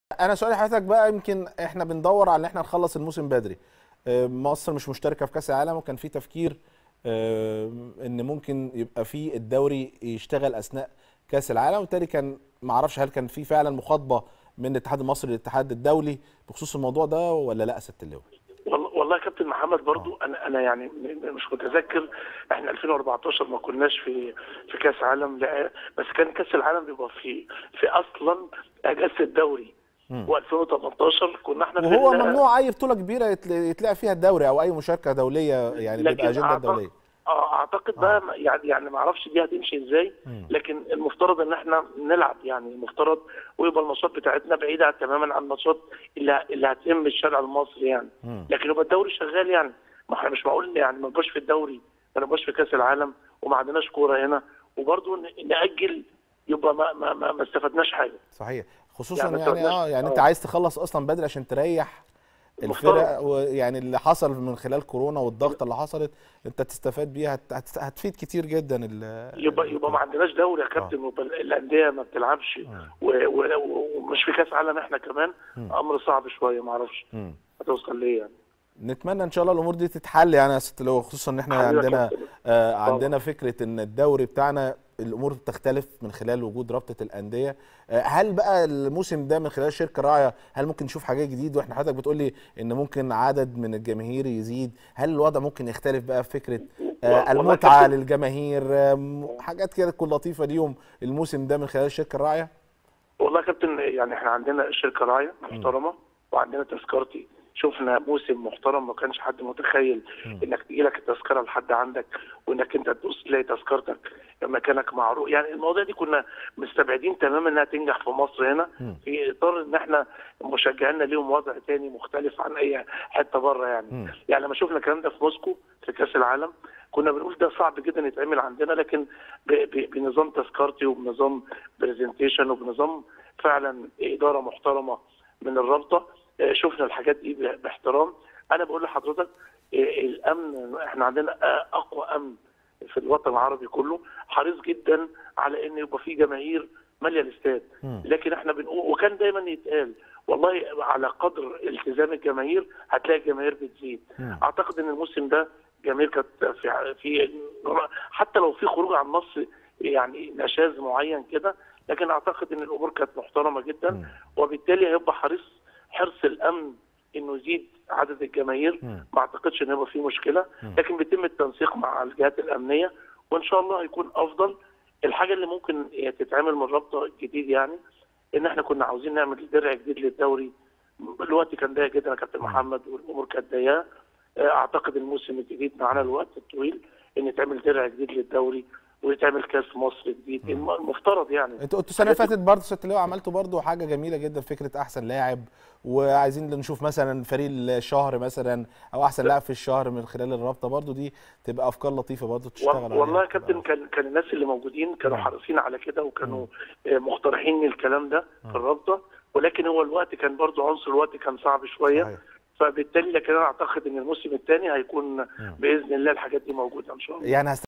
انا سؤالي حضرتك بقى يمكن احنا بندور على ان احنا نخلص الموسم بدري آه، مصر مش مشتركه في كاس العالم وكان في تفكير آه، ان ممكن يبقى في الدوري يشتغل اثناء كاس العالم وبالتالي كان ما اعرفش هل كان في فعلا مخاطبه من الاتحاد المصري للاتحاد الدولي بخصوص الموضوع ده ولا لا يا سياده اللواء والله والله يا كابتن محمد برضو انا انا يعني م- مش متذكر احنا 2014 ما كناش في في كاس عالم لا بس كان كاس العالم بيبقى في في اصلا اجازه الدوري و2018 كنا احنا في وهو ال- ممنوع اي بطوله كبيره يتل- يتلعب فيها الدوري او اي مشاركه دوليه يعني لكن بيبقى اجنده أعتقد- دوليه اه اعتقد بقى يعني يعني ما اعرفش دي هتمشي ازاي لكن المفترض ان احنا نلعب يعني المفترض ويبقى الماتشات بتاعتنا بعيده تماما عن الماتشات اللي اللي هتهم الشارع المصري يعني لكن يبقى الدوري شغال يعني ما احنا مش معقول يعني ما نبقاش في الدوري ما نبقاش في كاس العالم وما عندناش كوره هنا وبرضه ن- ناجل يبقى ما ما ما, ما استفدناش حاجه صحيح خصوصا يعني يعني, ما تقولناش- اه يعني انت آه. عايز تخلص اصلا بدري عشان تريح المفترض. الفرق ويعني اللي حصل من خلال كورونا والضغط اللي حصلت انت تستفاد بيها هت- هت- هتفيد كتير جدا ال- يبقى يبقى ما عندناش دوري يا كابتن ويبقى الانديه ما بتلعبش و- و- ومش في كاس عالم احنا كمان امر صعب شويه ما اعرفش مم. هتوصل ليه يعني نتمنى ان شاء الله الامور دي تتحل يعني يا ست لو خصوصا ان احنا حبيبي يا عندنا كابتن. آه طبعا. عندنا فكره ان الدوري بتاعنا الامور بتختلف من خلال وجود رابطه الانديه آه هل بقى الموسم ده من خلال شركه راعيه هل ممكن نشوف حاجات جديد واحنا حضرتك بتقول لي ان ممكن عدد من الجماهير يزيد هل الوضع ممكن يختلف بقى في فكره آه والله المتعه كابتن- للجماهير آه م- حاجات كده تكون لطيفه ليهم الموسم ده من خلال الشركه الراعيه والله يا كابتن يعني احنا عندنا شركه راعيه محترمه وعندنا تذكرتي شفنا موسم محترم ما كانش حد متخيل انك تجي لك التذكره لحد عندك وانك انت تبص تلاقي تذكرتك مكانك معروف يعني المواضيع دي كنا مستبعدين تماما انها تنجح في مصر هنا في اطار ان احنا مشجعينا ليهم وضع تاني مختلف عن اي حته بره يعني يعني لما شفنا الكلام ده في موسكو في كاس العالم كنا بنقول ده صعب جدا يتعمل عندنا لكن ب- ب- بنظام تذكرتي وبنظام برزنتيشن وبنظام فعلا اداره محترمه من الرابطه آه، شفنا الحاجات دي ب- باحترام انا بقول لحضرتك آه، الامن احنا عندنا آه، اقوى امن في الوطن العربي كله حريص جدا على ان يبقى في جماهير ماليه الاستاد لكن احنا بنقول وكان دايما يتقال والله على قدر التزام الجماهير هتلاقي الجماهير بتزيد اعتقد ان الموسم ده جماهير كانت في في حتى لو في خروج عن نص يعني نشاز معين كده لكن اعتقد ان الامور كانت محترمه جدا وبالتالي هيبقى حريص حرص الامن انه يزيد عدد الجماهير ما اعتقدش ان هيبقى في مشكله لكن بيتم التنسيق مع الجهات الامنيه وان شاء الله هيكون افضل الحاجه اللي ممكن تتعمل من الرابطه الجديد يعني ان احنا كنا عاوزين نعمل درع جديد للدوري الوقت كان ضيق جدا يا كابتن محمد والامور كانت ضيقه اعتقد الموسم الجديد معانا الوقت الطويل ان يتعمل درع جديد للدوري ويتعمل كاس مصر جديد الم- المفترض يعني انتوا انتوا السنه اللي فاتت برضه ست اللواء عملتوا برضه حاجه جميله جدا فكره احسن لاعب وعايزين نشوف مثلا فريق الشهر مثلا او احسن لاعب في الشهر من خلال الرابطه برضه دي تبقى افكار لطيفه برضه تشتغل وال- عليها والله يا كابتن كان كان الناس اللي موجودين كانوا حريصين على كده وكانوا آه، مقترحين الكلام ده في الرابطه ولكن هو الوقت كان برضو عنصر الوقت كان صعب شويه صحيح. فبالتالي لكن انا اعتقد ان الموسم الثاني هيكون باذن الله الحاجات دي موجوده ان شاء الله يعني هست...